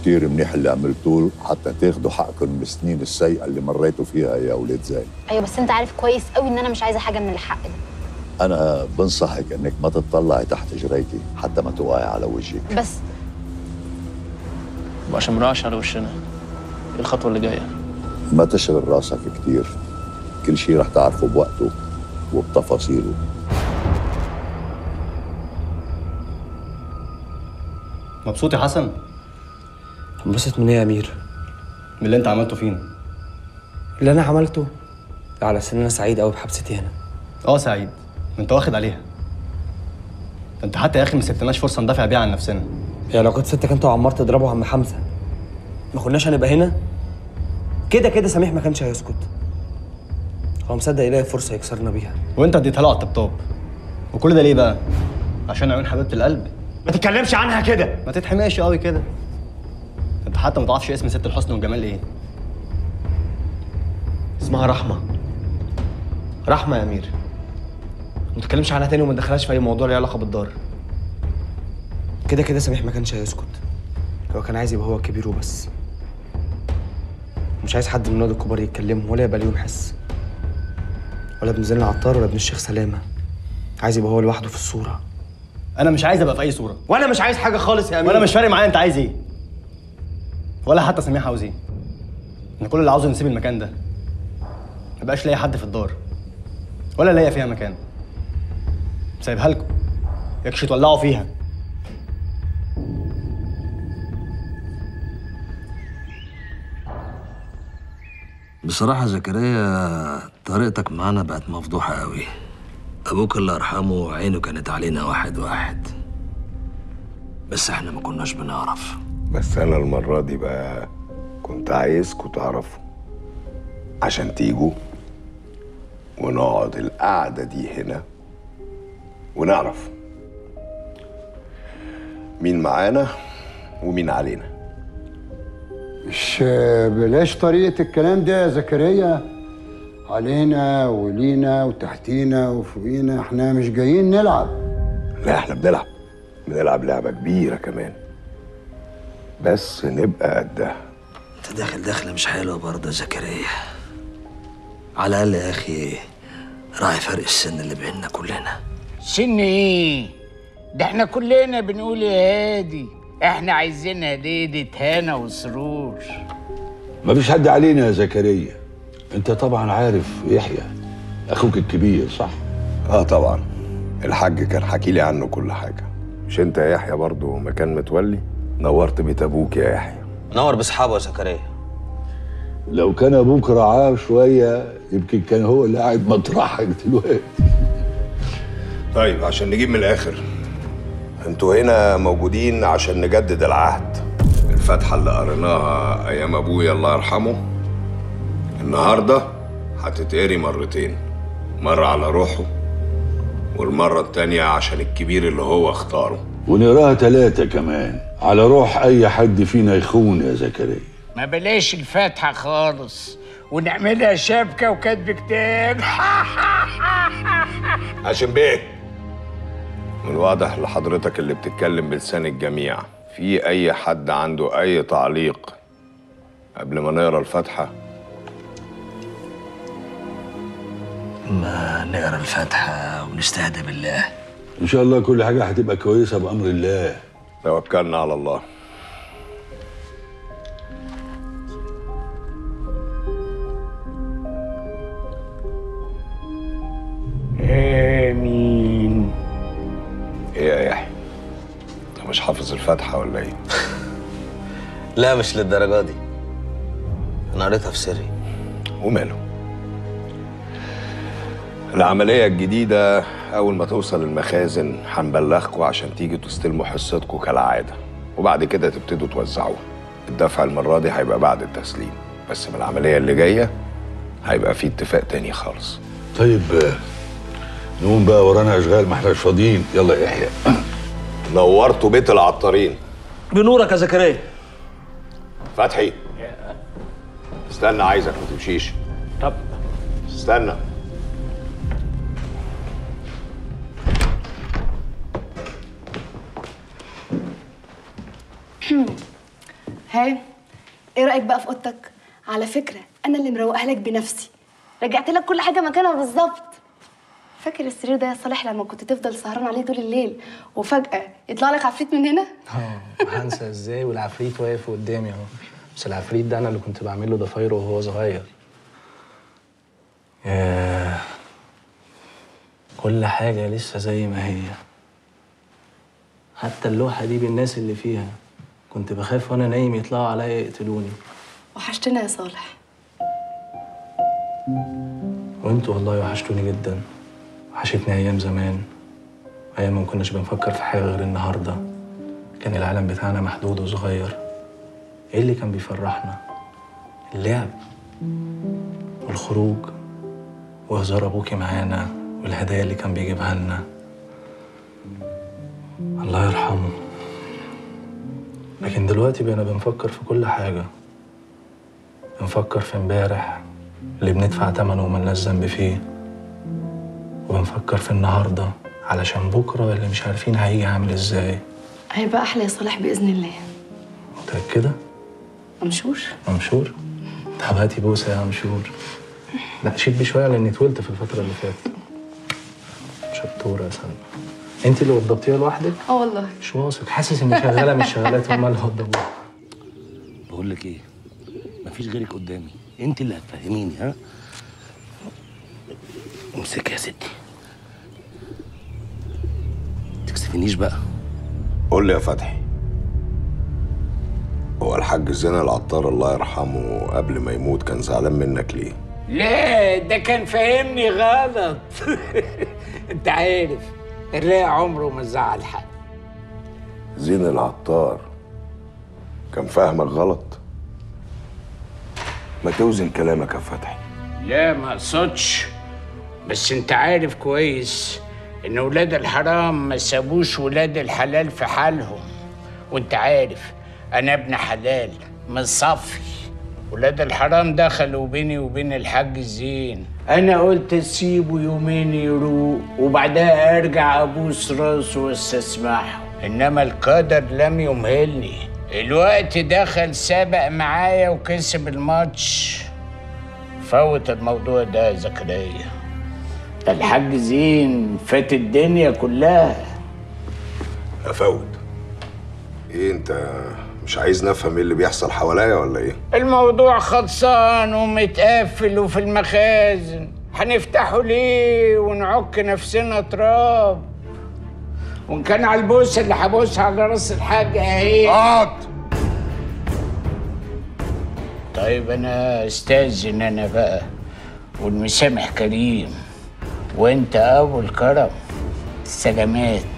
كتير منيح اللي عملتوه حتى تاخدوا حقكم من السنين السيئة اللي مريتوا فيها يا أولاد زين ايوه بس انت عارف كويس قوي ان انا مش عايزه حاجه من الحق ده أنا بنصحك إنك ما تطلعي تحت جريتي حتى ما توقعي على وجهك بس وعشان ما نقعش على وشنا ايه الخطوه اللي جايه ما تشغل راسك كتير كل شيء رح تعرفه بوقته وبتفاصيله مبسوط يا حسن انبسط من ايه يا امير من اللي انت عملته فينا اللي انا عملته على سن انا سعيد قوي بحبستي هنا اه سعيد انت واخد عليها ده انت حتى يا اخي ما سبتناش فرصه ندافع بيها عن نفسنا هي لو كنت ستك انت وعمار تضربوا عم حمزه ما كناش هنبقى هنا كده كده سميح ما كانش هيسكت هو مصدق يلاقي فرصه يكسرنا بيها وانت اديتها له على الطبطاب وكل ده ليه بقى عشان عيون حبيبه القلب ما تتكلمش عنها كده ما تتحمقش قوي كده انت حتى ما تعرفش اسم ست الحسن والجمال ايه اسمها رحمه رحمه يا امير ما تتكلمش عنها تاني وما تدخلهاش في اي موضوع له علاقه بالدار كده كده سميح ما كانش هيسكت هو كان عايز يبقى هو الكبير وبس مش عايز حد من الولاد الكبار يتكلموا ولا يبقى ليهم حس ولا ابن زين العطار ولا ابن الشيخ سلامه عايز يبقى هو لوحده في الصوره انا مش عايز ابقى في اي صوره وانا مش عايز حاجه خالص يا امير وانا مش فارق معايا انت عايز ايه ولا حتى سميح عاوز ايه انا كل اللي عاوزه نسيب المكان ده ما يبقاش ليا حد في الدار ولا ليا فيها مكان سايبها لكم يكش تولعوا فيها بصراحة زكريا طريقتك معانا بقت مفضوحة قوي أبوك الله يرحمه عينه كانت علينا واحد واحد بس احنا ما كناش بنعرف بس انا المره دي بقى كنت عايزكوا تعرفوا عشان تيجوا ونقعد القعده دي هنا ونعرف مين معانا ومين علينا مش بلاش طريقة الكلام ده يا زكريا علينا ولينا وتحتينا وفوقينا احنا مش جايين نلعب لا احنا بنلعب بنلعب لعبه كبيره كمان بس نبقى قدها انت داخل داخلة مش حلوة برضه يا زكريا على الأقل يا أخي راعي فرق السن اللي بيننا كلنا سن ايه؟ ده احنا كلنا بنقول يا هادي احنا عايزينها ليلة هنا وسرور ما فيش حد علينا يا زكريا انت طبعا عارف يحيى اخوك الكبير صح اه طبعا الحاج كان حكي لي عنه كل حاجه مش انت يا يحيى برضه مكان متولي نورت بيت ابوك يا يحيى نور باصحابه يا زكريا لو كان ابوك رعاه شويه يمكن كان هو اللي قاعد مطرحك دلوقتي طيب عشان نجيب من الاخر انتوا هنا موجودين عشان نجدد العهد الفاتحه اللي قريناها ايام ابويا الله يرحمه النهارده هتتقري مرتين مره على روحه والمره التانيه عشان الكبير اللي هو اختاره ونراها ثلاثة كمان على روح أي حد فينا يخون يا زكريا ما بلاش الفاتحة خالص ونعملها شبكة وكاتب كتاب هاشم بيه من واضح لحضرتك اللي بتتكلم بلسان الجميع في اي حد عنده اي تعليق قبل ما نقرا الفاتحه ما نقرا الفاتحة ونستهدى بالله إن شاء الله كل حاجة هتبقى كويسة بأمر الله توكلنا على الله آمين ايه يا يحيى انت مش حافظ الفاتحه ولا ايه لا مش للدرجة دي أنا قريتها في سري وماله العملية الجديدة أول ما توصل المخازن هنبلغكوا عشان تيجوا تستلموا حصتكوا كالعادة وبعد كده تبتدوا توزعوها الدفع المرة دي هيبقى بعد التسليم بس من العملية اللي جاية هيبقى في اتفاق تاني خالص طيب آه، نقوم بقى ورانا أشغال ما احناش فاضيين يلا يا يحيى نورتوا بيت العطارين بنورك يا زكريا فتحي استنى عايزك ما تمشيش طب استنى ها ايه رايك بقى في اوضتك على فكره انا اللي مروقها لك بنفسي رجعت لك كل حاجه مكانها بالظبط فاكر السرير ده يا صالح لما كنت تفضل سهران عليه طول الليل وفجاه يطلع لك عفريت من هنا اه هنسى ازاي والعفريت واقف قدامي اهو بس العفريت ده انا اللي كنت بعمل له ضفايره وهو صغير ياه كل حاجة لسه زي ما هي حتى اللوحة دي بالناس اللي فيها كنت بخاف وانا نايم يطلعوا عليا يقتلوني وحشتنا يا صالح وانتوا والله وحشتوني جدا وحشتني ايام زمان ايام ما كناش بنفكر في حاجه غير النهارده كان العالم بتاعنا محدود وصغير ايه اللي كان بيفرحنا اللعب والخروج وهزار ابوكي معانا والهدايا اللي كان بيجيبها لنا الله يرحمه لكن دلوقتي بقينا بنفكر في كل حاجه بنفكر في امبارح اللي بندفع تمنه وملناش ذنب فيه وبنفكر في النهارده علشان بكره اللي مش عارفين هيجي عامل ازاي هيبقى احلى يا صالح باذن الله متأكدة؟ ممشور ممشور؟ طب هاتي بوسة يا مشهور لا شبي شوية لأني طولت في الفترة اللي فاتت شطورة يا سلمى أنت اللي وضبتيها لوحدك؟ اه والله مش واثق حاسس إني شغالة مش شغالات هما اللي وضبوها بقول لك ايه مفيش غيرك قدامي انت اللي هتفهميني ها امسك يا ستي تكسفنيش بقى قول لي يا فتحي هو الحاج زين العطار الله يرحمه قبل ما يموت كان زعلان منك ليه؟ لا ده كان فاهمني غلط انت عارف الرايق عمره ما زعل حد زين العطار كان فاهمك غلط ما توزن كلامك يا فتحي لا ما اقصدش بس انت عارف كويس ان ولاد الحرام ما سابوش ولاد الحلال في حالهم وانت عارف انا ابن حلال مصفي ولاد الحرام دخلوا بيني وبين الحاج زين انا قلت اسيبه يومين يروق وبعدها ارجع ابوس راسه واستسمحه انما القدر لم يمهلني الوقت دخل سابق معايا وكسب الماتش فوت الموضوع ده يا زكريا ده الحاج زين فات الدنيا كلها افوت ايه انت مش عايز نفهم ايه اللي بيحصل حواليا ولا ايه؟ الموضوع خلصان ومتقفل وفي المخازن هنفتحه ليه ونعك نفسنا تراب وان كان على البوسه اللي هبوسها على راس الحاج اهي اقعد طيب انا استاذن انا بقى والمسامح كريم وانت ابو الكرم سلامات